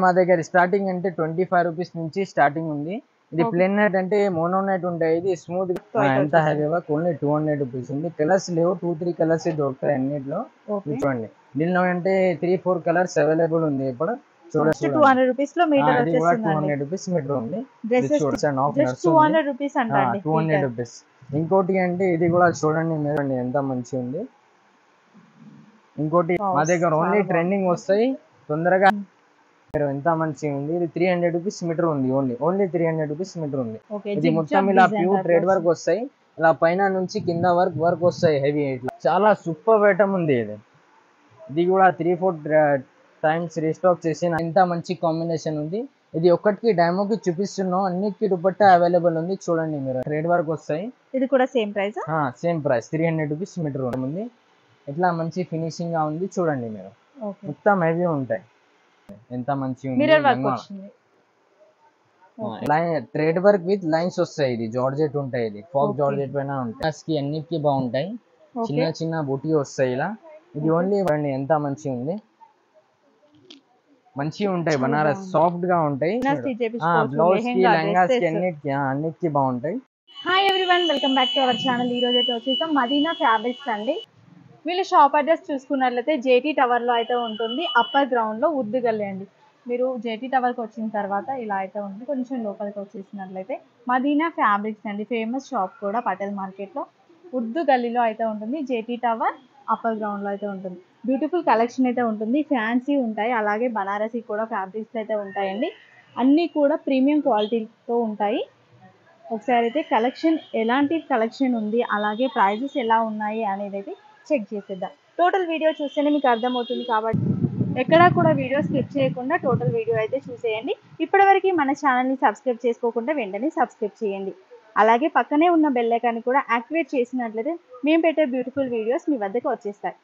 మా దగ్గర స్టార్టింగ్ అంటే ట్వంటీ ఫైవ్ రూపీస్ నుంచి స్టార్టింంగ్ ఉంది ఇది Okay. ప్లేన్ నెట్ అంటే మోనో నెట్ ఉంటాయి ఇది స్మూత్ White ఎంత వచ్చేసింది. Heavy work only two hundred rupees ఉంది కలర్స్ లేవు టూ త్రీ కలర్స్ దొరుకుతాయి అన్నిట్లో ఓకే ఇది చూడండి దీనిలో అంటే త్రీ ఫోర్ కలర్స్ అవైలబుల్ ఉంది ఇప్పుడు చూడండి జస్ట్ టూ హండ్రెడ్ రూపీస్ లో మీటర్ ఇది కూడా టూ వచ్చేస్తుందండి హండ్రెడ్ రూపీస్ మీటర్ ఉంది ఇది డ్రెస్సెస్ చూడండి half just two hundred rupees అంటండి టూ హండ్రెడ్ రూపీస్ ఇంకోటి అంటే ఇది కూడా చూడండి మీరు చూడండి ఎంత మంచిగా ఉంది ఇంకోటి Wow, మా దగ్గర చాలా ఓన్లీ బాగుంది. ట్రెండింగ్ వస్తాయి తొందరగా మీరు ఎంత మంచిగా ఉంది ఇది త్రీ హండ్రెడ్ రూపీస్ మీటర్ ఉంది only only three hundred rupees metre ఉంది ఓకే ఇది మొత్తం ఇలా ప్యూర్ ట్రేడ్ వర్క్ వస్తాయి ఇలా పైన నుంచి కింద వర్క్ వర్క్ వస్తాయి హెవీ ఇట్లా చాలా సూపర్ ఐటమ్ ఉంది ఇది ఇది కూడా త్రీ ఫోర్ టైమ్స్ రీస్టాక్ చేసిన ఇంత మంచి కాంబినేషన్ ఉంది ఇది ఒక్కటికి డైమోకి చూపిస్తున్నాం అన్నిటికీ దుపట్టా అవైలబుల్ ఉంది చూడండి మీరు ట్రేడ్ వర్క్ వస్తాయి ఇది కూడా same price same price three hundred rupees metre ఉంది ఇట్లా మంచి ఫినిషింగ్ గా ఉంది చూడండి మీరు ఓకే మొత్తం హెవీ ఉంటాయి ఎంత మంచి మిర్రర్ వర్క్ వచ్చింది ట్రేడ్ వర్క్ విత్ లైన్స్ వస్తాయి ఇది జార్జెట్ ఉంటాయి ఇది ఫాక్ Okay. జార్జెట్ పైన ఉంటాయి కి అన్నిటికీ బాగుంటాయి ఓకే చిన్న చిన్న బుటీ వస్తాయి ఇలా ఇది ఓన్లీ ఎంత మంచిగా ఉంది మంచిగా ఉంటాయి చాలా బనారస్ బాగుంది. సాఫ్ట్ గా ఉంటాయి స్టిచ్ చేపించుకోవచ్చు బ్లౌజ్ కి లెహంగా లెహంగాస్ కి డ్రెస్సెస్ అన్నిటికి ఆ, అన్నిటికి బాగుంటాయి hi everyone welcome back to our channel ఈ రోజు అయితే వచ్చేసాం మదీనా ఫ్యాబ్రిక్స్ అండి వీళ్ళ షాప్ అడ్రస్ చూసుకున్నట్లయితే జేటీ టవర్ లో అయితే ఉంటుంది అప్పర్ గ్రౌండ్ లో ఉర్దు గల్లీ అండి మీరు జేటీ టవర్ కి వచ్చిన తర్వాత ఇలా అయితే ఉంటుంది కొంచెం లోపలికి వచ్చేసినట్లయితే మదీనా ఫ్యాబ్రిక్స్ అండి ఫేమస్ షాప్ కూడా పటేల్ మార్కెట్ లో ఉర్దు గల్లీలో అయితే ఉంటుంది జేటీ టవర్ అప్పర్ గ్రౌండ్ లో అయితే ఉంటుంది బ్యూటిఫుల్ కలెక్షన్ అయితే ఉంటుంది ఫ్యాన్సీ ఉంటాయి అలాగే బనారసి కూడా ఫ్యాబ్రిక్స్ అయితే ఉంటాయండి అన్నీ కూడా ప్రీమియం క్వాలిటీతో ఉంటాయి ఒకసారి అయితే కలెక్షన్ ఎలాంటి కలెక్షన్ ఉంది అలాగే ప్రైజెస్ ఎలా ఉన్నాయి అనేది అయితే చెక్ చేసేద్దాం టోటల్ వీడియో చూస్తేనే మీకు అర్థమవుతుంది కాబట్టి ఎక్కడా కూడా వీడియో స్కిప్ చేయకుండా టోటల్ వీడియో అయితే చూసేయండి ఇప్పటివరకు మన ఛానల్ని సబ్స్క్రైబ్ చేసుకోకుండా వెంటనే సబ్స్క్రైబ్ చేయండి అలాగే పక్కనే ఉన్న బెల్ ఐకాన్ కూడా యాక్టివేట్ చేసినట్లయితే మేము పెట్టే బ్యూటిఫుల్ వీడియోస్ మీ వద్దకు వచ్చేస్తాయి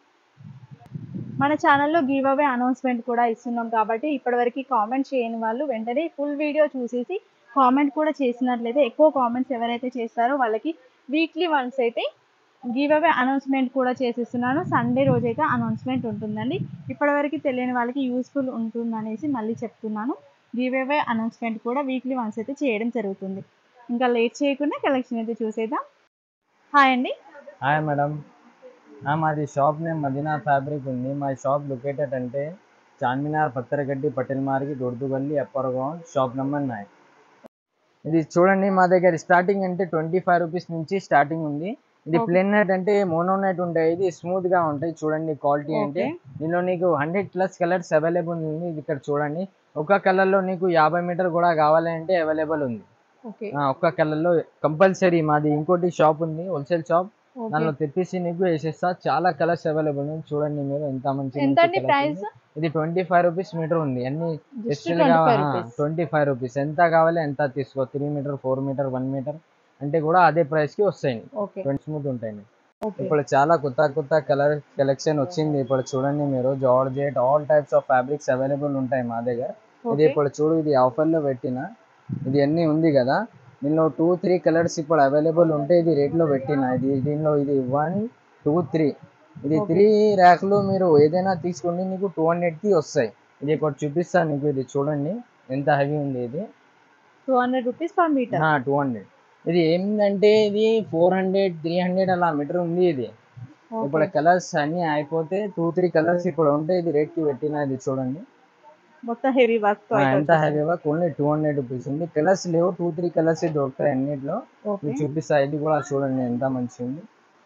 మన ఛానల్లో గివ్ అవే అనౌన్స్మెంట్ కూడా ఇస్తున్నాం కాబట్టి ఇప్పటివరకు కామెంట్ చేయని వాళ్ళు వెంటనే ఫుల్ వీడియో చూసేసి కామెంట్ కూడా చేసినట్లయితే ఎక్కువ కామెంట్స్ ఎవరైతే చేస్తారో వాళ్ళకి వీక్లీ వన్స్ అయితే గివ్ అవే అనౌన్స్మెంట్ కూడా చేసేస్తున్నాను సండే రోజు అయితే అనౌన్స్మెంట్ ఉంటుందండి ఇప్పటివరకు తెలియని వాళ్ళకి యూస్ఫుల్ ఉంటుందనేసి మళ్ళీ చెప్తున్నాను గివ్ అవే అనౌన్స్మెంట్ కూడా వీక్లీ వన్స్ అయితే చేయడం జరుగుతుంది ఇంకా లేట్ చేయకుండా కలెక్షన్ అయితే చూసేద్దాం హాయ్ అండి హాయ్ మేడం మాది షాప్ నేమ్ మదీనా ఫ్యాబ్రిక్ ఉంది మా షాప్ లొకేటెడ్ అంటే Charminar Patharghatti Patel market Urdu Gali upper ground shop number nine ఇది చూడండి మా దగ్గర స్టార్టింగ్ అంటే ట్వంటీ ఫైవ్ రూపీస్ నుంచి స్టార్టింగ్ ఉంది ఇది Okay. ప్లేన్ నెట్ అంటే మోనో నెట్ ఉంటాయి ఇది స్మూత్ గా ఉంటాయి చూడండి క్వాలిటీ అంటే ఓకే దీనిలో నీకు హండ్రెడ్ ప్లస్ కలర్స్ అవైలబుల్ ఉంది ఇది ఇక్కడ చూడండి ఒక కలర్ లో నీకు యాభై మీటర్ కూడా కావాలంటే అవైలబుల్ ఉంది ఓకే ఆ, ఒక్క కలర్ లో కంపల్సరీ మాది ఇంకోటి షాప్ ఉంది హోల్సేల్ షాప్ దానిలో తెప్పించి నీకు వేసేస్తా చాలా కలర్స్ అవైలబుల్ ఉంది చూడండి మీరు ఎంత మంచి ఎంత అండి ప్రైస్ ఇది ట్వంటీ ఫైవ్ రూపీస్ మీటర్ ఉంది అన్ని జస్ట్ స్పెషల్ ట్వంటీ గా five rupees twenty five rupees ఎంత కావాలి ఎంత తీసుకో three metre four metre one metre అంటే కూడా అదే ప్రైస్ కి వస్తాయి ఓకే ట్వంటీ స్మూత్ ఉంటాయి ఓకే ఇప్పుడు చాలా కొత్త కొత్త కలర్ కలెక్షన్ వచ్చింది ఇప్పుడు చూడండి మీరు georgette all types of fabrics available ఉంటాయి మా దగ్గర ఇది ఓకే ఇప్పుడు చూడు ఇది ఆఫర్ లో పెట్టిన ఇది అన్ని ఉంది కదా దీనిలో టూ త్రీ కలర్స్ ఇప్పుడు అవైలబుల్ ఉంటే ఇది రేట్ లో పెట్టిన ఇది దీనిలో ఇది వన్ టూ త్రీ ఇది Okay. త్రీ ర్యాక్లు మీరు ఏదైనా తీసుకోండి నీకు టూ హండ్రెడ్ కి వస్తాయి ఇది ఒకటి చూపిస్తాను నీకు ఇది చూడండి ఎంత హెవీ ఉంది ఇది two hundred rupees per metre two hundred ఇది ఏంటంటే ఇది ఫోర్ హండ్రెడ్ త్రీ హండ్రెడ్ అలా మీటర్ ఉంది ఇది ఇప్పుడు కలర్స్ అన్ని అయిపోతే టూ త్రీ కలర్స్ ఇప్పుడు ఉంటే ఇది రేట్ కి పెట్టిన ఇది చూడండి మొత్తం హెవీ వర్క్ తో ఆ, అయితే ఎంత heavy work only two hundred rupees ఉంది కలర్స్ లేవు టూ త్రీ కలర్స్ దొరుకుతాయి అన్నిట్లో ఓకే మీకు చూపిస్తా ఇది కూడా చూడండి ఎంత మంచిగా ఉంది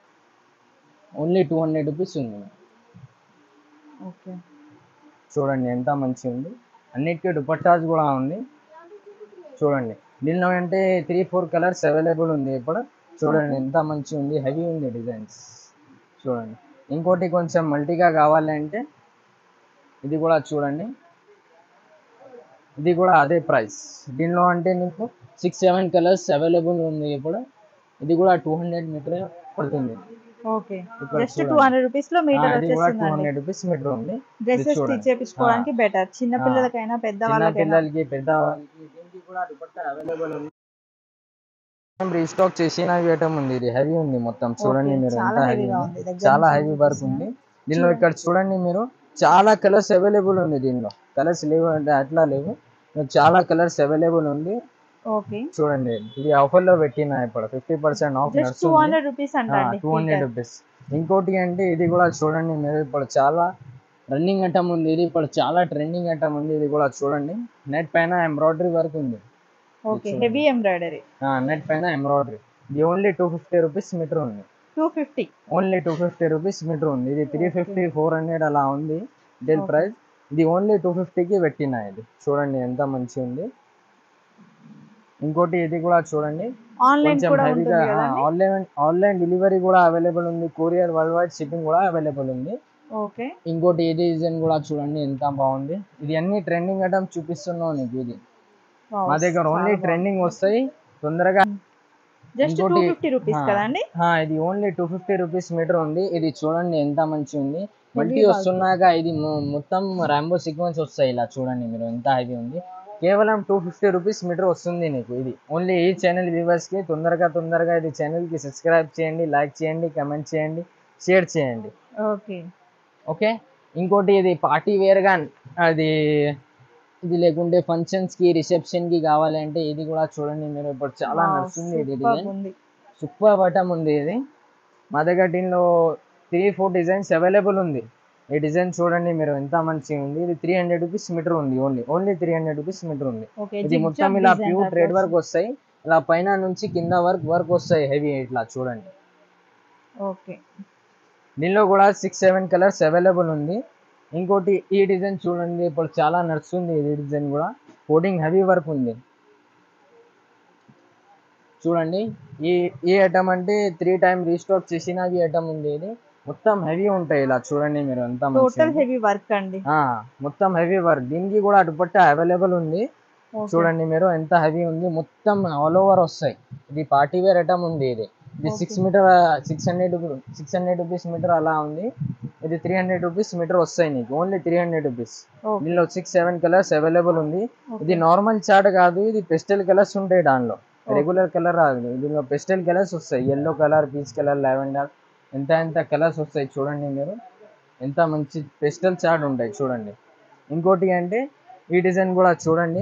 ఓన్లీ టూ హండ్రెడ్ రూపీస్ ఉంది ఓకే చూడండి ఎంత మంచిగా ఉంది అన్నిటికీ దుపట్టాస్ కూడా ఉంది చూడండి దీనిలో అంటే త్రీ ఫోర్ కలర్స్ అవైలబుల్ ఉంది ఇప్పుడు చూడండి ఎంత మంచిగా ఉంది హెవీ ఉంది డిజైన్స్ చూడండి ఇంకోటి కొంచెం మల్టీగా కావాలంటే ఇది కూడా చూడండి ఇది కూడా అదే ప్రైస్ దీనిలో అంటే నీకు సిక్స్ సెవెన్ కలర్స్ అవైలబుల్ ఉంది ఇప్పుడు ఇది కూడా టూ హండ్రెడ్ మీటర్ పడుతుంది ఓకే ఇక్కడ జస్ట్ చూడండి. టూ హండ్రెడ్ రూపీస్ లో ఆ, మీటర్ ఇది కూడా టూ వచ్చేస్తుందండి హండ్రెడ్ రూపీస్ మీటర్ ఉంది డ్రెస్సెస్ చూడండి. స్టిచ్ చేపించుకోవడానికి బెటర్ చిన్న ఆ. పిల్లలకైనా పెద్ద చిన్న వాళ్ళకైనా పిల్లలకి పెద్దవాళ్ళకి దీనికి కూడా దుపట్టా అవైలబుల్ ఉంది రీస్టాక్ చేసిన ఐటమ్ ఉంది ఇది హెవీ ఉంది మొత్తం చూడండి Okay, మీరు చాలా ఎంత హెవీ హెవీగా ఉంది దగ్గర చాలా నుంచి హెవీ వర్క్ చూపిస్తున్నా. ఉంది దీనిలో ఇక్కడ చూడండి మీరు చాలా కలర్స్ అవైలబుల్ ఉంది దీనిలో కలర్స్ లేవు అంటే అట్లా లేవు చాలా కలర్స్ అవైలబుల్ ఉంది ఓకే చూడండి ఇది ఆఫర్ లో పెట్టిన ఇప్పుడు fifty percent off just two hundred rupees అంట అండి టూ హండ్రెడ్ రూపీస్ ఇంకోటి అంటే ఇది కూడా చూడండి మీరు ఇప్పుడు చాలా రన్నింగ్ ఐటమ్ ఉంది ఇది ఇప్పుడు చాలా ట్రెండింగ్ ఐటమ్ ఉంది ఇది కూడా చూడండి నెట్ పైన ఎంబ్రాయిడరీ వర్క్ ఉంది ఓకే హెవీ ఎంబ్రాయిడరీ నెట్ పైన ఎంబ్రాయిడరీ ఇది only two fifty rupees metre ఉంది two fifty only two fifty rupees metre ఉంది ఇది త్రీ ఫిఫ్టీ ఫోర్ హండ్రెడ్ అలా ఉంది డీల్ ప్రైస్ ఇది ఓన్లీ టూ ఫిఫ్టీకి పెట్టిన ఇది చూడండి ఎంత మంచి ఉంది ఇంకోటి ఇది కూడా చూడండి ఆన్లైన్ కొంచెం కూడా హెవీగా ఉంటుంది కదండి ఆన్లైన్ ఆన్లైన్ డెలివరీ కూడా అవైలబుల్ ఉంది కొరియర్ వరల్డ్ వైడ్ షిప్పింగ్ కూడా అవైలబుల్ ఉంది ఓకే ఇంకోటి ఈ డిజైన్ కూడా చూడండి ఎంత బాగుంది ఇది అన్ని ట్రెండింగ్ ఐటమ్ చూపిస్తున్నాం నీకు ఇది మా దగ్గర ఓన్లీ ట్రెండింగ్ వస్తాయి తొందరగా జస్ట్ టూ ఇంకోటి- ఫిఫ్టీ రూపీస్ ఆ. కదండి ఆ, ఇది only two fifty rupees metre ఉంది ఇది చూడండి ఎంత మంచి ఉంది మల్టీ work. వస్తున్నాక ఇది మొ- మొత్తం రాంబో సీక్వెన్స్ వస్తాయి ఇలా చూడండి మీరు ఎంత హెవీ ఉంది కేవలం టూ ఫిఫ్టీ రూపీస్ మీటర్ వస్తుంది నీకు ఇది ఓన్లీ ఈ ఛానల్ వ్యూవర్స్ కి తొందరగా తొందరగా ఇది ఛానల్ కి సబ్స్క్రైబ్ చేయండి లైక్ చేయండి కమెంట్ చేయండి షేర్ చేయండి ఓకే ఓకే ఇంకోటి ఇది పార్టీ వేర్గా అది ఇది లేకుంటే ఫంక్షన్స్ కి రిసెప్షన్ కి కావాలంటే ఇది కూడా చూడండి మీరు ఇప్పుడు చాలా నడుస్తుంది ఇది డిజైన్ ఉంది సూపర్ బటన్ ఉంది ఇది మా దగ్గర దీనిలో త్రీ ఫోర్ డిజైన్స్ అవైలబుల్ ఉంది ఈ డిజైన్ చూడండి మీరు ఎంత మంచిగా ఉంది ఇది త్రీ హండ్రెడ్ రూపీస్ మీటర్ ఉంది only only three hundred rupees metre ఉంది ఓకే ఇది మొత్తం ఇలా ప్యూర్ థ్రెడ్ వర్క్ వస్తాయి ఇలా పైన నుంచి కింద వర్క్ వర్క్ వస్తాయి హెవీ ఇట్లా చూడండి ఓకే దీనిలో కూడా సిక్స్ సెవెన్ కలర్స్ అవైలబుల్ ఉంది ఇంకోటి ఈ డిజైన్ చూడండి ఇప్పుడు చాలా నడుస్తుంది ఈ డిజైన్ కూడా కోడింగ్ హెవీ వర్క్ ఉంది చూడండి ఈ ఈ ఐటమ్ అంటే త్రీ టైం రీస్టాక్ చేసిన ఈ ఐటమ్ ఉంది ఇది మొత్తం హెవీ ఉంటాయి ఇలా చూడండి మీరు ఎంత టోటల్ మంచి హెవీ వర్క్ అండి మొత్తం హెవీ వర్క్ దీనికి కూడా దుపట్టా అవైలబుల్ ఉంది Okay. చూడండి మీరు ఎంత హెవీ ఉంది మొత్తం ఆల్ ఓవర్ వస్తాయి ఇది పార్టీ వేర్ ఐటమ్ ఉంది ఇది ఇది Okay. Six metre six hundred six hundred rupees metre అలా ఉంది ఇది త్రీ హండ్రెడ్ రూపీస్ మీటర్ వస్తాయి నీకు only three hundred rupees okay దీనిలో సిక్స్ సెవెన్ కలర్స్ అవైలబుల్ ఉంది Okay. ఇది నార్మల్ చార్ట్ కాదు ఇది పెస్టల్ కలర్స్ ఉంటాయి దానిలో రెగ్యులర్ కలర్ రాదు దీనిలో పెస్టల్ కలర్స్ వస్తాయి yellow colour peach colour lavender ఎంత ఎంత కలర్స్ వస్తాయి చూడండి మీరు ఎంత మంచి పెస్టల్ చార్ట్ ఉంటాయి చూడండి ఇంకోటి అంటే ఈ డిజైన్ కూడా చూడండి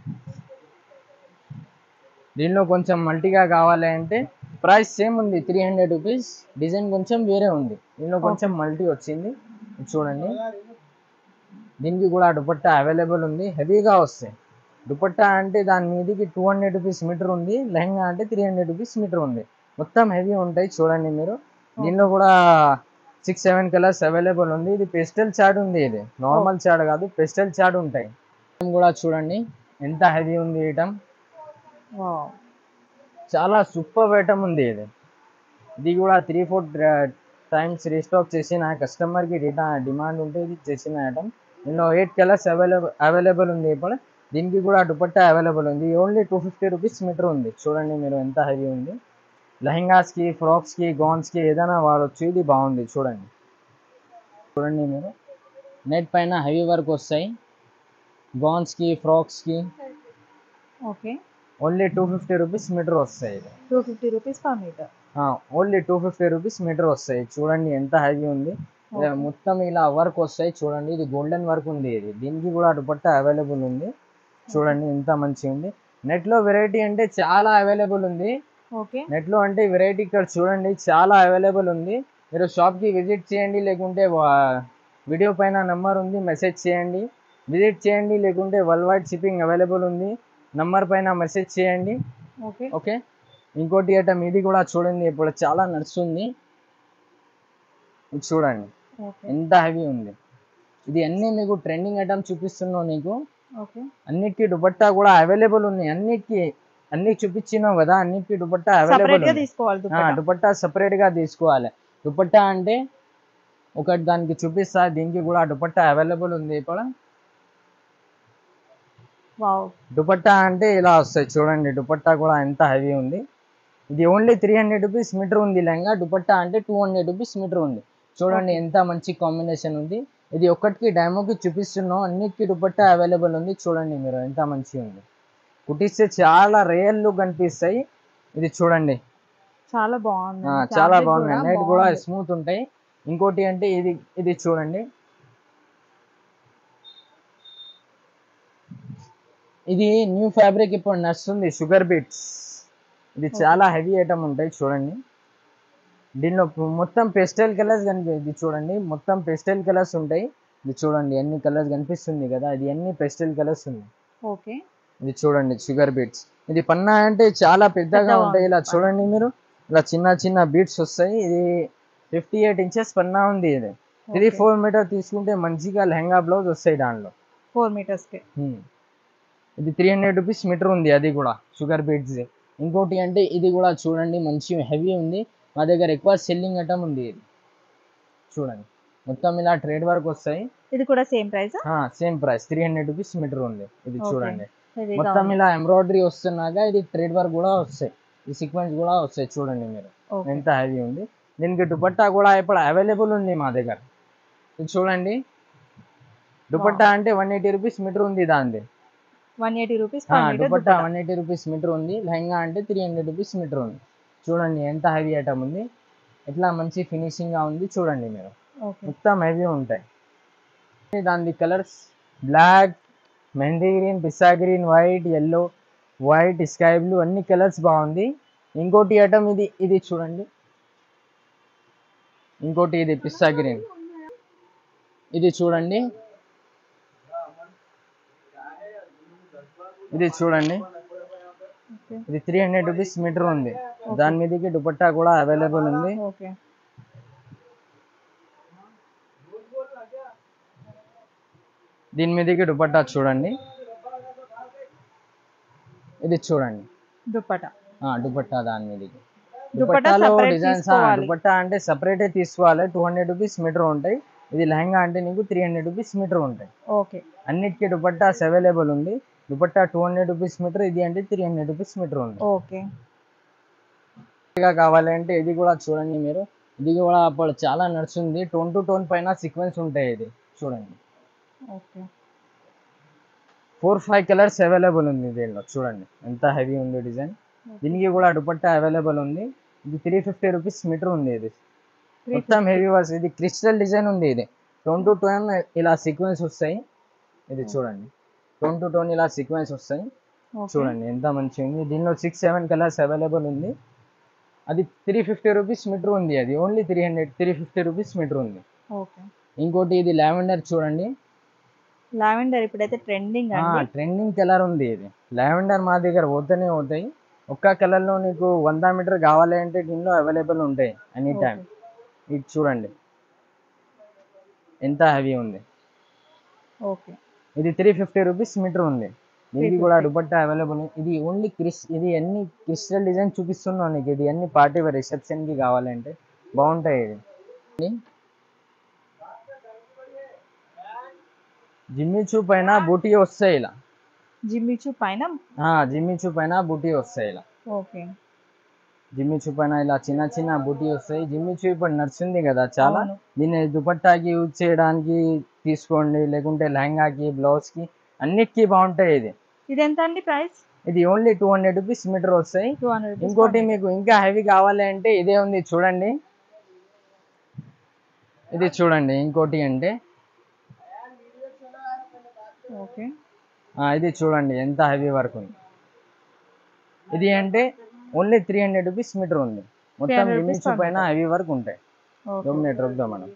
దీనిలో కొంచెం మల్టీగా కావాలి అంటే ప్రైస్ సేమ్ ఉంది త్రీ హండ్రెడ్ రూపీస్ డిజైన్ కొంచెం వేరే ఉంది దీనిలో కొంచెం మల్టీ వచ్చింది ఇది చూడండి దీనికి కూడా దుపట్టా అవైలబుల్ ఉంది హెవీగా వస్తాయి దుపట్టా అంటే దాని మీదకి టూ హండ్రెడ్ రూపీస్ మీటర్ ఉంది లెహంగా అంటే త్రీ హండ్రెడ్ రూపీస్ మీటర్ ఉంది మొత్తం హెవీ ఉంటాయి చూడండి మీరు దీనిలో కూడా సిక్స్ సెవెన్ కలర్స్ అవైలబుల్ ఉంది ఇది పెస్టల్ చార్ట్ ఉంది ఇది నార్మల్ చార్ట్ కాదు పెస్టల్ చార్ట్ ఉంటాయి ఇటం కూడా చూడండి ఎంత హెవీ ఉంది ఐటమ్ వావ్ చాలా సూపర్ ఐటమ్ ఉంది ఇది ఇది కూడా త్రీ ఫోర్ టైమ్స్ రీస్టాక్ చేసిన కస్టమర్కి రిటా డిమాండ్ ఉంటే ఇది చేసిన ఐటమ్ దీనిలో ఎయిట్ కలర్స్ అవైలబుల్ అవైలబుల్ ఉంది ఇప్పుడు దీనికి కూడా దుపట్టా అవైలబుల్ ఉంది only two fifty rupees metre ఉంది చూడండి మీరు ఎంత హెవీ ఉంది లెహంగాస్కి ఫ్రాక్స్కి గౌన్స్కి ఏదైనా వాడచ్చు ఇది బాగుంది చూడండి చూడండి మీరు నెట్ పైన హెవీ వర్క్ వస్తాయి గౌన్స్కి ఫ్రాక్స్కి okay only two fifty rupees metre వస్తాయి ఇది two fifty rupees per metre only two fifty rupees metre వస్తాయి చూడండి ఎంత హెవీ ఉంది ఇది మొత్తం ఇలా వర్క్ వస్తాయి చూడండి ఇది గోల్డెన్ వర్క్ ఉంది ఇది దీనికి కూడా దుపట్టా అవైలబుల్ ఉంది చూడండి ఎంత మంచిగా ఉంది నెట్ లో వెరైటీ అంటే చాలా అవైలబుల్ ఉంది ఓకే నెట్ లో అంటే వెరైటీ ఇక్కడ చూడండి చాలా అవైలబుల్ ఉంది మీరు షాప్ కి విజిట్ చేయండి లేకుంటే వీడియో పైన నెంబర్ ఉంది మెసేజ్ చేయండి విజిట్ చేయండి లేకుంటే వరల్డ్ వైడ్ షిప్పింగ్ అవైలబుల్ ఉంది నంబర్ పైన మెసేజ్ చేయండి ఓకే ఓకే ఇంకోటి ఐటమ్ ఇది కూడా చూడండి ఇప్పుడు చాలా నడుస్తుంది ఇది చూడండి ఓకే ఎంత హెవీ ఉంది ఇది అన్నీ మీకు ట్రెండింగ్ ఐటమ్ చూపిస్తున్నావు నీకు ఓకే అన్నిటికీ దుపట్టా కూడా అవైలబుల్ ఉన్నాయి అన్నిటికీ అన్ని చూపించినావు కదా అన్నిటికీ దుపట్టా అవైలబుల్ సపరేట్ గా తీసుకోవాలి దుపట్టా. దుపట్టా separate గా తీసుకోవాలి దుపట్టా అంటే ఒకటి దానికి చూపిస్తా దీనికి కూడా దుపట్టా అవైలబుల్ ఉంది ఇప్పుడు వావ్ దుపట్టా అంటే ఇలా వస్తాయి చూడండి దుపట్టా కూడా ఎంత హెవీ ఉంది ఇది only three hundred rupees metre ఉంది లెహంగా దుపట్టా అంటే టూ హండ్రెడ్ రూపీస్ మీటర్ ఉంది చూడండి ఎంత మంచి కాంబినేషన్ ఉంది ఇది ఒక్కటికి డెమోకి చూపిస్తున్నాం అన్నిటికీ దుపట్టా అవైలబుల్ ఉంది చూడండి మీరు ఎంత మంచిగా ఉంది కుట్టిస్తే చాలా రియల్ లుక్ కనిపిస్తాయి ఇది చూడండి చాలా బాగుంది ఆ, చాలా బాగున్నాయి నెట్ కూడా స్మూత్ ఉంటాయి ఇంకోటి అంటే ఇది ఇది చూడండి ఇది న్యూ ఫ్యాబ్రిక్ ఇప్పుడు నడుస్తుంది షుగర్ బీట్స్ ఇది చాలా హెవీ ఐటమ్ ఉంటాయి చూడండి దీనిలో మొత్తం పెస్టల్ కలర్స్ కనిపి ఇది చూడండి మొత్తం పెస్టల్ కలర్స్ ఉంటాయి ఇది చూడండి అన్ని కలర్స్ కనిపిస్తుంది కదా ఇది అన్ని పెస్టల్ కలర్స్ ఉన్నాయి ఓకే ఇది చూడండి షుగర్ బీట్స్ ఇది పన్నా అంటే చాలా పెద్దగా పెద్దగా ఉంటాయి ఇలా ఉంది. చూడండి మీరు ఇలా చిన్న చిన్న బీట్స్ వస్తాయి ఇది ఫిఫ్టీ ఎయిట్ ఇంచెస్ పన్నా ఉంది ఇది త్రీ ఫోర్ మీటర్ తీసుకుంటే మంచిగా లెహంగా బ్లౌజ్ వస్తాయి దాంట్లో ఫోర్ మీటర్స్ కి Hmm. ఇది త్రీ హండ్రెడ్ రూపీస్ మీటర్ ఉంది అది కూడా షుగర్ బీట్స్ ఇంకోటి అంటే ఇది కూడా చూడండి మంచి హెవీ ఉంది మా దగ్గర ఎక్కువ సెల్లింగ్ ఐటమ్ ఉంది ఇది చూడండి మొత్తం ఇలా ట్రేడ్ వర్క్ వస్తాయి ఇది కూడా same price same price three hundred rupees metre ఉంది ఇది Okay. చూడండి మొత్తం ఇలా ఎంబ్రాయిడరీ వస్తున్నాక ఇది ట్రేడ్ వర్క్ కూడా వస్తాయి ఈ సీక్వెన్స్ కూడా వస్తాయి చూడండి మీరు ఎంత హెవీ ఉంది దీనికి దుపట్టా కూడా ఇప్పుడు అవైలబుల్ ఉంది మా దగ్గర ఇది చూడండి దుపట్టా అంటే వన్ ఎయిటీ రూపీస్ మీటర్ ఉంది దానిది వన్ ఎయిటీ రూపీస్ ఆ, dupatta one eighty rupees metre ఉంది లెహంగా అంటే త్రీ హండ్రెడ్ రూపీస్ మీటర్ ఉంది చూడండి ఎంత హెవీ ఐటమ్ ఉంది ఎట్లా మంచి ఫినిషింగ్ గా ఉంది చూడండి మీరు ఓకే మొత్తం హెవీ ఉంటాయి దాని colours black mehndi green pista green white yellow white sky blue అన్ని కలర్స్ బాగుంది ఇంకోటి ఐటమ్ ఇది ఇది చూడండి ఇంకోటి ఇది పిస్తా గ్రీన్ ఇది చూడండి ఇది చూడండి ఇది త్రీ హండ్రెడ్ రూపీస్ మీటర్ ఉంది దాని మీదకి దుపట్టా కూడా అవైలబుల్ ఉంది ఓకే దీని మీదకి దుపట్టా చూడండి ఇది చూడండి దుప్పట ఆ, దుపట్టా దాని మీదకి దుపట్టా దుపట్టాలో separate డిజైన్స్ తీసుకోవాలి. దుపట్టా అంటే సపరేటే తీసుకోవాలి టూ హండ్రెడ్ రూపీస్ మీటర్ ఉంటాయి ఇది లెహంగా అంటే నీకు త్రీ హండ్రెడ్ రూపీస్ మీటర్ ఉంటాయి ఓకే అన్నిటికీ దుపట్టాస్ అవైలబుల్ ఉంది dupatta two hundred rupees metre ఇది అంటే త్రీ హండ్రెడ్ రూపీస్ మీటర్ ఉంది ఓకే ఇంకా కావాలంటే ఇది కూడా చూడండి మీరు ఇది కూడా అప్పుడు చాలా నడుస్తుంది టోన్ టు టోన్ పైన సీక్వెన్స్ ఉంటాయి ఇది చూడండి okay four five colours available ఉంది దీనిలో చూడండి ఎంత హెవీ ఉంది డిజైన్ దీనికి కూడా దుపట్టా అవైలబుల్ ఉంది ఇది త్రీ ఫిఫ్టీ రూపీస్ మీటర్ ఉంది ఇది మొత్తం హెవీ వర్స్ ఇది క్రిస్టల్ డిజైన్ ఉంది ఇది టోన్ టు టోన్ ఇలా సీక్వెన్స్ వస్తాయి ఇది చూడండి టోన్ టు టోన్ ఇలా సీక్వెన్స్ వస్తాయి చూడండి ఎంత మంచిగా ఉంది దీనిలో సిక్స్ సెవెన్ కలర్స్ అవైలబుల్ ఉంది అది త్రీ ఫిఫ్టీ రూపీస్ మీటర్ ఉంది అది only three hundred three fifty rupees metre ఉంది ఓకే ఇంకోటి ఇది లావెండర్ చూడండి లావెండర్ ఇప్పుడైతే ట్రెండింగ్ అండి ట్రెండింగ్ కలర్ ఉంది ఇది లావెండర్ మా దగ్గర పోతేనే పోతాయి ఒక్క కలర్ లో నీకు వంద మీటర్ కావాలి అంటే దీనిలో అవైలబుల్ ఉంటాయి ఎనీ టైం ఇది చూడండి ఎంత హెవీ ఉంది ఓకే ఇది త్రీ ఫిఫ్టీ రూపీస్ మీటర్ ఉంది దీనికి కూడా దుపట్టా అవైలబుల్ ఇది ఓన్లీ క్రిస్ ఇది అన్ని క్రిస్టల్ డిజైన్ చూపిస్తున్నాను నీకు ఇది అన్ని పార్టీ వేర్ రిసెప్షన్ కి కావాలంటే బాగుంటాయి ఇది జిమ్మి చూ పైన బూటీ వస్తాయి ఇలా జిమ్మిచు పైన ఆ, జిమ్మి చూ పైన బూటీ వస్తాయి ఇలా ఓకే జిమ్మి చూ పైన ఇలా చిన్న చిన్న బూటీ వస్తాయి జిమ్మి చూ ఇప్పుడు నడుస్తుంది కదా చాలా అవును. దీన్ని దుపట్టాకి యూజ్ చేయడానికి తీసుకోండి లేకుంటే లెహంగాకి బ్లౌజ్ కి అన్నిటికీ బాగుంటాయి ఇది ఇది ఎంత అండి ప్రైస్ ఇది only two hundred rupees metre వస్తాయి టూ హండ్రెడ్ ఇంకోటి మీకు ఇంకా హెవీ కావాలి అంటే ఇదే ఉంది చూడండి ఇది చూడండి ఇంకోటి అంటే ఓకే ఆ, ఇది చూడండి ఎంత హెవీ వర్క్ ఉంది ఇది అంటే only three hundred rupees metre ఉంది మొత్తం 300 rupees లిమిట్స్ పైన హెవీ వర్క్ ఉంటాయి ఓకే డొమినేట్ రొక్కుదాం మనం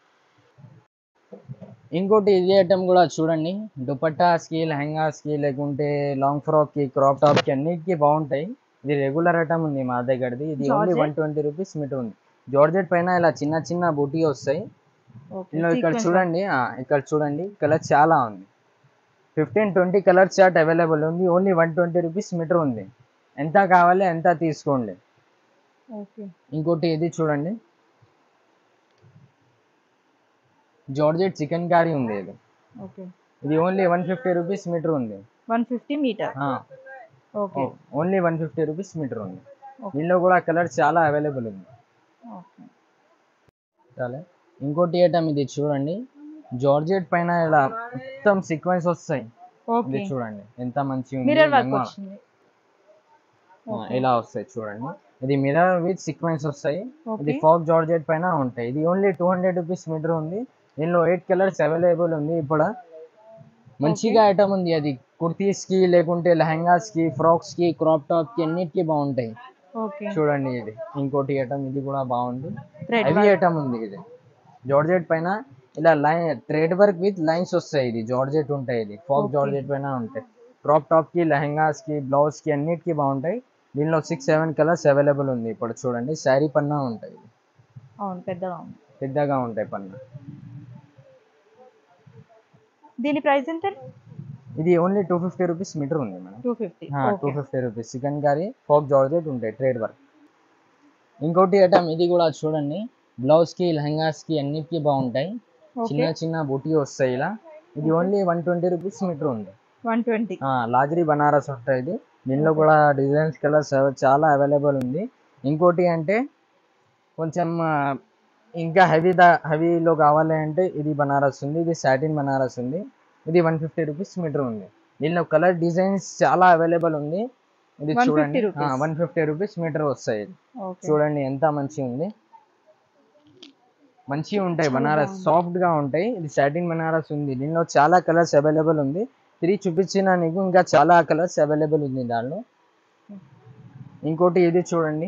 ఇంకోటి ఇది ఐటమ్ కూడా చూడండి దుపట్టాస్కి లెహంగాస్కి లేకుంటే లాంగ్ ఫ్రాక్కి క్రాప్ టాప్కి అన్నిటికీ బాగుంటాయి ఇది రెగ్యులర్ ఐటమ్ ఉంది మా దగ్గరది ఇది only Georgette? One twenty rupees metre ఉంది జార్జెట్ పైన ఇలా చిన్న చిన్న బూటీ వస్తాయి ఓకే ఇందులో ఇక్కడ Sequence చూడండి ఆ, ఇక్కడ చూడండి కలర్ చాలా ఉంది fifteen twenty colour chart available ఉంది only one twenty rupees metre ఉంది ఎంత కావాలి ఎంత తీసుకోండి ఓకే ఇంకోటి ఇది చూడండి జార్జెట్ చికెన్ కర్రీ ఉంది ఇది ఓకే ఇది only one fifty rupees metre ఉంది one fifty meter okay only one fifty rupees metre ఉంది Okay. దీనిలో కూడా కలర్ చాలా అవైలబుల్ ఉంది ఓకే చాలా ఇంకోటి ఐటమ్ ఇది చూడండి జార్జెట్ పైన ఇలా మొత్తం సీక్వెన్స్ వస్తాయి ఇది ఓకే చూడండి ఎంత మంచిగా ఉంది మిర్రర్ వర్క్ లంగా. వచ్చింది ఆ, ఇలా వస్తాయి చూడండి ఇది మిర్రర్ విత్ సీక్వెన్స్ వస్తాయి ఇది ఓకే ఫాక్ జార్జెట్ పైన ఉంటాయి ఇది only two hundred rupees metre ఉంది దీనిలో ఎయిట్ కలర్స్ అవైలబుల్ ఉంది ఇప్పుడు మంచిగా ఐటమ్ ఉంది అది కుర్తీస్ కి లేకుంటే లెహంగాస్ కి ఫ్రాక్స్ కి క్రాప్ టాప్ కి అన్నిటికీ బాగుంటాయి ఓకే చూడండి ఇది ఇంకోటి ఐటమ్ ఇది కూడా బాగుంది థ్రెడ్ హెవీ ఐటమ్ ఉంది ఇది జార్జెట్ పైన ఇలా line thread work with lines వస్తాయి ఇది జార్జెట్ ఉంటాయి ఇది ఫాక్ Okay. జార్జెట్ పైన ఉంటాయి క్రాప్ టాప్ కి లెహంగాస్ కి బ్లౌజ్ కి అన్నిటికీ బాగుంటాయి దీనిలో సిక్స్ సెవెన్ కలర్స్ అవైలబుల్ ఉంది ఇప్పుడు చూడండి శారీ పన్నా ఉంటాయి ఇది. అవును పెద్దగా ఉంది పెద్దగా ఉంటాయి పన్నా దీని ప్రైస్ ఎంత ఇది only two fifty rupees metre ఉంది madam two fifty two fifty rupees chikankari faux georgette ఉంటాయి ట్రేడ్ వర్క్ ఇంకోటి ఐటమ్ ఇది కూడా చూడండి బ్లౌజ్ కి లెహంగాస్ కి అన్నిటికీ బాగుంటాయి చిన్న ఓకే చిన్న బూటీ వస్తాయి ఇలా ఇది only one twenty rupees metre ఉంది వన్ ట్వంటీ ఆ, లాజరీ బనారస్ ఉంటాయి ఇది దీనిలో కూడా డిజైన్స్ కలర్స్ చాలా అవైలబుల్ ఉంది ఇంకోటి అంటే కొంచెం ఆ, ఇంకా హెవీ దా హెవీలో కావాలి అంటే ఇది బనారస్ ఉంది ఇది సాటిన్ బనారస్ ఉంది ఇది వన్ ఫిఫ్టీ రూపీస్ మీటర్ ఉంది దీనిలో కలర్ డిజైన్స్ చాలా అవైలబుల్ ఉంది ఇది 150 చూడండి rupees. One fifty rupees metre వస్తాయి ఇది ఓకే చూడండి ఎంత మంచిగా ఉంది మంచిగా ఉంటాయి చాలా బనారస్ బాగుంది. సాఫ్ట్ గా ఉంటాయి ఇది సాటిన్ బనారస్ ఉంది దీనిలో చాలా కలర్స్ అవైలబుల్ ఉంది త్రీ చూపించిన నీకు ఇంకా చాలా కలర్స్ అవైలబుల్ ఉంది దానిలో ఇంకోటి ఇది చూడండి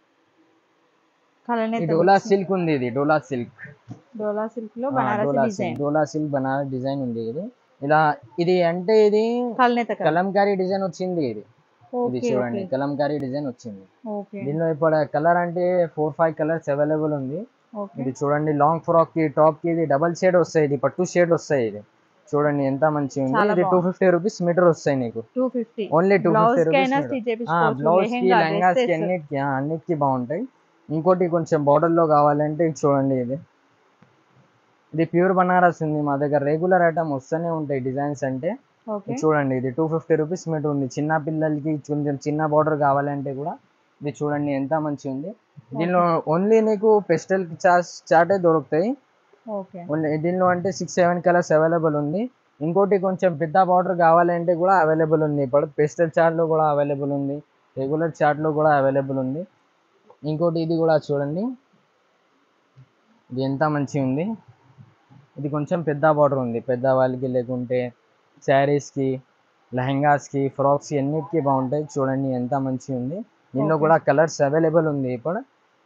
కలర్ ఈ డోలా సిల్క్ ఉంది ఇది డోలా సిల్క్ డోలా సిల్క్ లో ఆ, Banarasi dola design silk dola silk Banaras design ఉంది ఇది ఇలా ఇది అంటే ఇది కలనేత కలర్ కలంకారీ డిజైన్ వచ్చింది ఇది ఇది ఓకే చూడండి ఓకే కలంకారీ డిజైన్ వచ్చింది ఓకే దీనిలో ఇప్పుడు కలర్ అంటే ఫోర్ ఫైవ్ కలర్స్ అవైలబుల్ ఉంది ఓకే ఇది చూడండి లాంగ్ ఫ్రాక్ కి టాప్ కి ఇది డబల్ షేడ్ వస్తాయి ఇది పట్టు షేడ్ వస్తాయి ఇది చూడండి ఎంత మంచిగా ఉంది చాలా ఇది టూ బాగుంది. ఫిఫ్టీ రూపీస్ మీటర్ వస్తాయి నీకు two fifty only two blouse fifty కైనా రూపీస్ స్టిచ్ చేపించుకోవచ్చు బ్లౌజ్ కి లెహెంగా లెహంగాస్ కి డ్రెస్సెస్ అన్నిటికి ఆ, అన్నిటికి బాగుంటాయి ఇంకోటి కొంచెం border లో కావాలంటే ఇది చూడండి ఇది ఇది ప్యూర్ బనారస్ ఉంది మా దగ్గర రెగ్యులర్ ఐటమ్ వస్తూనే ఉంటాయి డిజైన్స్ అంటే ఓకే ఇది చూడండి ఇది టూ ఫిఫ్టీ రూపీస్ మీటర్ ఉంది చిన్న పిల్లలకి కొంచెం చిన్న బార్డర్ కావాలంటే కూడా ఇది చూడండి ఎంత మంచిగా ఉంది దీనిలో ఓన్లీ నీకు పెస్టల్ చార్ట్ చార్టే దొరుకుతాయి ఓకే ఓన్లీ దీనిలో అంటే సిక్స్ సెవెన్ కలర్స్ అవైలబుల్ ఉంది ఇంకోటి కొంచెం పెద్ద బార్డర్ కావాలంటే కూడా అవైలబుల్ ఉంది ఇప్పుడు పెస్టల్ చార్ట్లో కూడా అవైలబుల్ ఉంది రెగ్యులర్ చార్ట్లో కూడా అవైలబుల్ ఉంది ఇంకోటి ఇది కూడా చూడండి ఇది ఎంత మంచిగా ఉంది ఇది కొంచెం పెద్ద బార్డర్ ఉంది పెద్ద వాళ్ళకి లేకుంటే శారీస్కి లెహంగాస్కి ఫ్రాక్స్కి అన్నిటికీ బాగుంటాయి చూడండి ఎంత మంచిగా ఉంది దీనిలో Okay. కూడా కలర్స్ అవైలబుల్ ఉంది ఇప్పుడు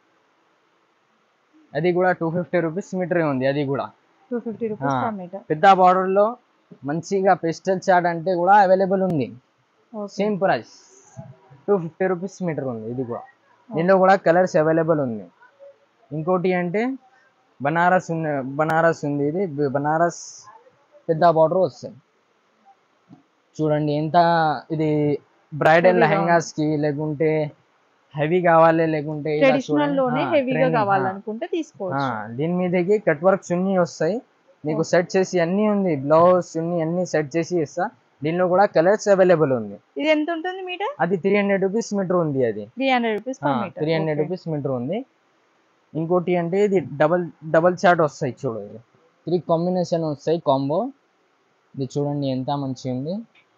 అది కూడా టూ ఫిఫ్టీ రూపీస్ మీటరే ఉంది అది కూడా టూ ఫిఫ్టీ రూపీస్ ఆ. పర్ మీటర్ పెద్ద border లో మంచిగా పెస్టల్ చాట్ అంటే కూడా అవైలబుల్ ఉంది okay same price two fifty rupees metre ఉంది ఇది కూడా దీనిలో కూడా కలర్స్ అవైలబుల్ ఉంది ఇంకోటి అంటే బనారస్ ఉంది బనారస్ ఉంది ఇది బ- బనారస్ పెద్ద బార్డర్ వస్తుంది చూడండి ఎంత ఇది బ్రైడల్ Heavy గా లెహంగాస్ కి లేకుంటే హెవీ కావాలి లేకుంటే ఇలా ట్రెడిషనల్ చూడండి. లోనే ఆ, హెవీగా trending, ఆ. కావాలనుకుంటే ఆ, తీసుకోవచ్చు దీని మీదకి కట్ వర్క్ చున్నీ వస్తాయి నీకు సెట్ చేసి అన్నీ ఉంది బ్లౌజ్ చున్నీ అన్ని సెట్ చేసి ఇస్తా దీనిలో కూడా కలర్స్ అవైలబుల్ ఉంది ఇది ఎంత ఉంటుంది మీటర్ అది త్రీ హండ్రెడ్ రూపీస్ మీటర్ ఉంది అది three hundred rupees per meter three hundred rupees metre ఉంది ఇంకోటి అంటే ఇది డబల్ డబల్ చాట్ వస్తాయి చూడు ఇది త్రీ కాంబినేషన్ వస్తాయి కాంబో ఇది చూడండి ఎంత మంచిగా ఉంది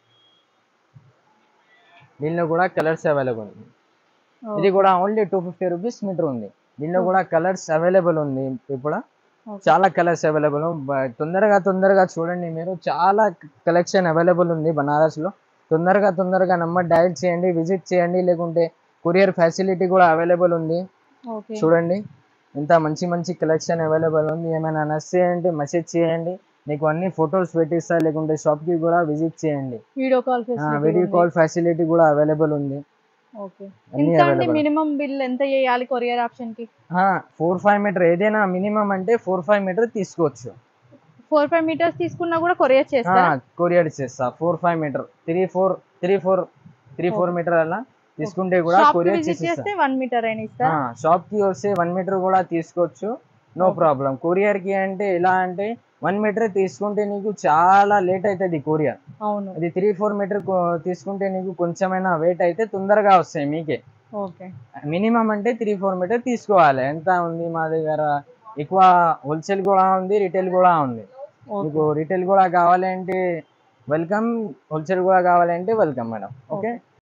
దీనిలో కూడా కలర్స్ అవైలబుల్ ఉంది ఇది కూడా only two fifty rupees metre ఉంది దీనిలో కూడా కలర్స్ అవైలబుల్ ఉంది ఇప్పుడు చాలా కలర్స్ అవైలబుల్ తొందరగా తొందరగా చూడండి మీరు చాలా కలెక్షన్ అవైలబుల్ ఉంది బనారస్ లో తొందరగా తొందరగా నెంబర్ డయల్ చేయండి విజిట్ చేయండి లేకుంటే కొరియర్ ఫెసిలిటీ కూడా అవైలబుల్ ఉంది ఓకే చూడండి ఇంత మంచి మంచి కలెక్షన్ అవైలబుల్ ఉంది ఏమైనా నచ్చేయండి మెసేజ్ చేయండి మీకు అన్ని ఫొటోస్ పెట్టిస్తా లేకుంటే షాప్ కి కూడా విజిట్ చేయండి video call video call facility కూడా అవైలబుల్ ఉంది ఓకే అన్ని ఎంత అండి available. మినిమం బిల్ ఎంత చేయాలి కొరియర్ ఆప్షన్ కి ఫోర్ ఫైవ్ మీటర్ ఏదైనా మినిమం అంటే ఫోర్ ఫైవ్ మీటర్ తీసుకోవచ్చు ఫోర్ ఫైవ్ మీటర్స్ తీసుకున్నా కూడా కొరియర్ చేస్తారా కొరియర్ చేస్తా four five meter three four three four three four meter అలా తీసుకుంటే కూడా షాప్ కి కొరియర్ విజిట్ చేసేస్తా చేస్తే వన్ మీటర్ అయినా ఇస్తారా షాప్ కి వస్తే వన్ మీటర్ కూడా తీసుకోవచ్చు నో Okay. ప్రాబ్లం కొరియర్ కి అంటే ఎలా అంటే వన్ మీటర్ తీసుకుంటే నీకు చాలా లేట్ అవుతుంది కొరియర్ అవును అది త్రీ ఫోర్ మీటర్ తీసుకుంటే నీకు కొంచెమైనా వెయిట్ అయితే తొందరగా వస్తాయి మీకే ఓకే మినిమం అంటే త్రీ ఫోర్ మీటర్ తీసుకోవాలి ఎంత ఉంది మా దగ్గర ఎక్కువ హోల్సేల్ కూడా ఉంది రిటైల్ కూడా ఉంది ఓకే మీకు రిటైల్ కూడా కావాలంటే వెల్కమ్ హోల్సేల్ కూడా కావాలంటే వెల్కమ్ మేడం ఓకే Okay.